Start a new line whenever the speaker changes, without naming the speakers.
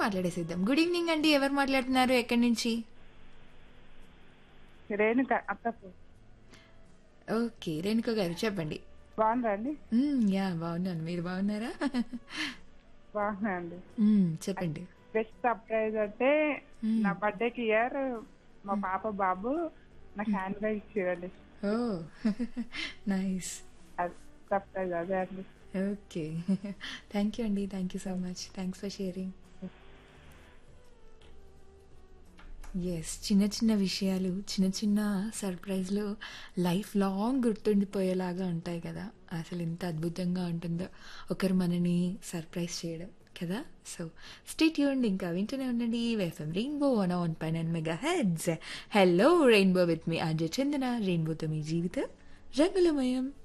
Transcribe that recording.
మాట్లాడేసేద్దాం good evening అండి ఎవరు మాట్లాడుతున్నారు ఎక్కడి నుంచి
రేణుక అత్తపు
ఓకే రేణుక గారు చెప్పండి
బాగుందా అండి
మ్మ్, యా బాగున్నాను మీరు బాగున్నారా
బాగున్నా అండి
మ్మ్, చెప్పండి
బెస్ట్ సర్ప్రైజ్ అంటే
Hmm.
నా బర్త్డేకి ఇయర్ మా పాప బాబు నాకు హ్యాండ్ బ్యాగ్ ఇచ్చేయండి
ఓ నైస్
అది సర్ప్రైజ్ అదే అండి
ఓకే థ్యాంక్ యూ అండి thank you so much thanks for sharing yes చిన్న చిన్న విషయాలు చిన్న చిన్న సర్ప్రైజ్లు లైఫ్ లాంగ్ గుర్తుండిపోయేలాగా ఉంటాయి కదా అసలు ఎంత అద్భుతంగా ఉంటుందో ఒకరు మనని సర్ప్రైజ్ చేయడం కదా సో స్టేట్ యూండి ఇంకా వింటూనే ఉండండి ఎఫ్ఎం రెయిన్బో వన్ వన్ పైన mega heads hello rainbow with మీ అజయ్ చందన రెయిన్బోతో మీ జీవితం రంగులమయం